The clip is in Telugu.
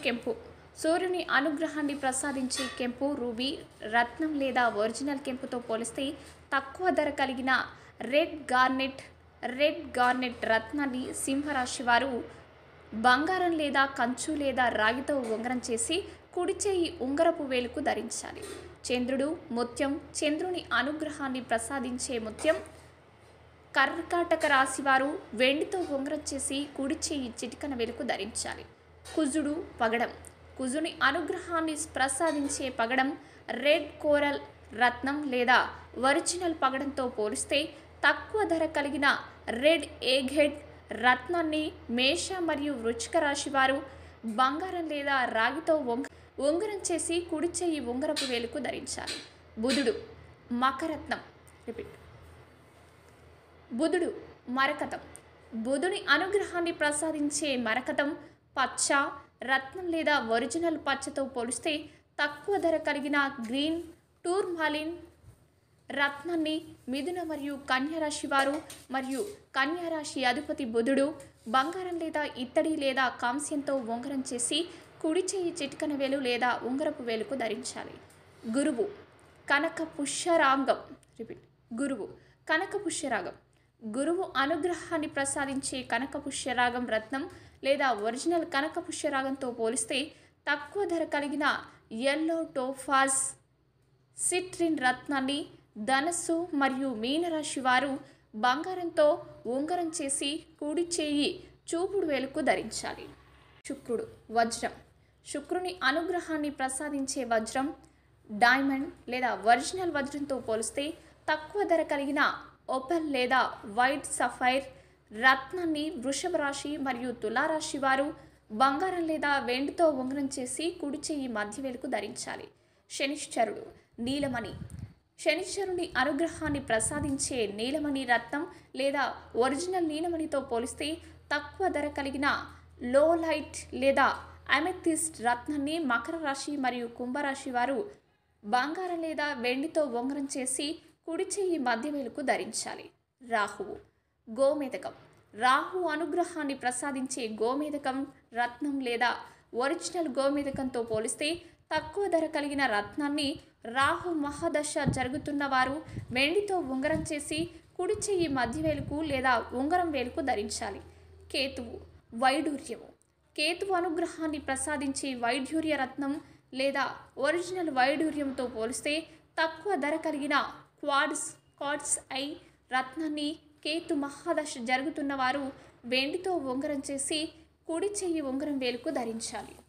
కెంపు సూర్యుని అనుగ్రహాన్ని ప్రసాదించే కెంపు రూబీ రత్నం లేదా ఒరిజినల్ కెంపుతో పోలిస్తే తక్కువ ధర కలిగిన రెడ్ గార్నెట్ రెడ్ గార్నెట్ రత్నాన్ని సింహరాశి వారు బంగారం లేదా కంచు లేదా రాగితో ఉంగరం చేసి కుడి చేయి ఉంగరపు వేలుకు ధరించాలి చంద్రుడు ముత్యం చంద్రుని అనుగ్రహాన్ని ప్రసాదించే ముత్యం కర్కాటక రాశి వారు వెండితో ఉంగరం చేసి కుడి చేయి చిటికన వెలుకు ధరించాలి కుజుడు పగడం కుజుని అనుగ్రహాన్ని ప్రసాదించే పగడం రెడ్ కోరల్ రత్నం లేదా ఒరిజినల్ పగడంతో పోలిస్తే తక్కువ ధర కలిగిన రెడ్ ఏఘెడ్ రత్నాన్ని మేష మరియు వృచ్చిక రాశి వారు బంగారం లేదా రాగితో ఉంగ ఉంగరం చేసి కుడి చెయ్యి ఉంగరపు వేలుకు ధరించాలి బుధుడు మకరత్నం రిపీట్ బుధుడు మరకతం బుధుని అనుగ్రహాన్ని ప్రసాదించే మరకతం పచ్చ రత్నం లేదా ఒరిజినల్ పచ్చతో పోలిస్తే తక్కువ ధర కలిగిన గ్రీన్ టూర్మాలిన్ రత్నాన్ని మిథున మరియు కన్యరాశి వారు మరియు కన్యారాశి అధిపతి బుధుడు బంగారం లేదా ఇత్తడి లేదా కాంస్యంతో ఉంగరం చేసి కుడి చేయి చిటికన వేలు లేదా ఉంగరపు వేలుకు ధరించాలి గురువు కనక పుష్యరాగం రిపీట్ గురువు కనక పుష్యరాగం గురువు అనుగ్రహాన్ని ప్రసాదించే కనక పుష్యరాగం రత్నం లేదా ఒరిజినల్ కనక పుష్యరాగంతో పోలిస్తే తక్కువ ధర కలిగిన ఎల్లో టోఫాజ్ సిట్రిన్ రత్నాన్ని ధనస్సు మరియు మీనరాశి వారు బంగారంతో ఉంగరం చేసి కుడి చేయి చూపుడు వేలుకు ధరించాలి శుక్రుడు వజ్రం శుక్రుని అనుగ్రహాన్ని ప్రసాదించే వజ్రం డైమండ్ లేదా ఒరిజినల్ వజ్రంతో పోలిస్తే తక్కువ ధర కలిగిన ఓపెల్ లేదా వైట్ సఫైర్ రత్నాన్ని వృషభ రాశి మరియు తులారాశి వారు బంగారం లేదా వెండితో ఉంగరం చేసి కుడి చెయ్యి మధ్య వేలుకు ధరించాలి శనిశ్చరుడు నీలమణి శనిశ్చరుని అనుగ్రహాన్ని ప్రసాదించే నీలమణి రత్నం లేదా ఒరిజినల్ నీలమణితో పోలిస్తే తక్కువ ధర కలిగిన లో లైట్ లేదా అమెథిస్ట్ రత్నాన్ని మకర రాశి మరియు కుంభరాశి వారు బంగారం లేదా వెండితో ఉంగరం చేసి కుడి చెయ్యి మధ్య వేలుకు ధరించాలి రాహువు గోమేదకం రాహు అనుగ్రహాన్ని ప్రసాదించే గోమేదకం రత్నం లేదా ఒరిజినల్ గోమేదకంతో పోలిస్తే తక్కువ ధర కలిగిన రత్నాన్ని రాహు మహాదశ జరుగుతున్న వారు వెండితో ఉంగరం చేసి కుడి చెయ్యి మధ్య వేలుకు లేదా ఉంగరం వేలుకు ధరించాలి కేతువు వైడూర్యము కేతువు అనుగ్రహాన్ని ప్రసాదించే వైఢూర్య రత్నం లేదా ఒరిజినల్ వైడూర్యంతో పోలిస్తే తక్కువ ధర కలిగిన క్వాడ్స్ క్వాడ్స్ ఐ రత్నాన్ని కేతు మహాదశ జరుగుతున్న వారు వెండితో ఉంగరం చేసి కుడి చెయ్యి ఉంగరం వేలుకు ధరించాలి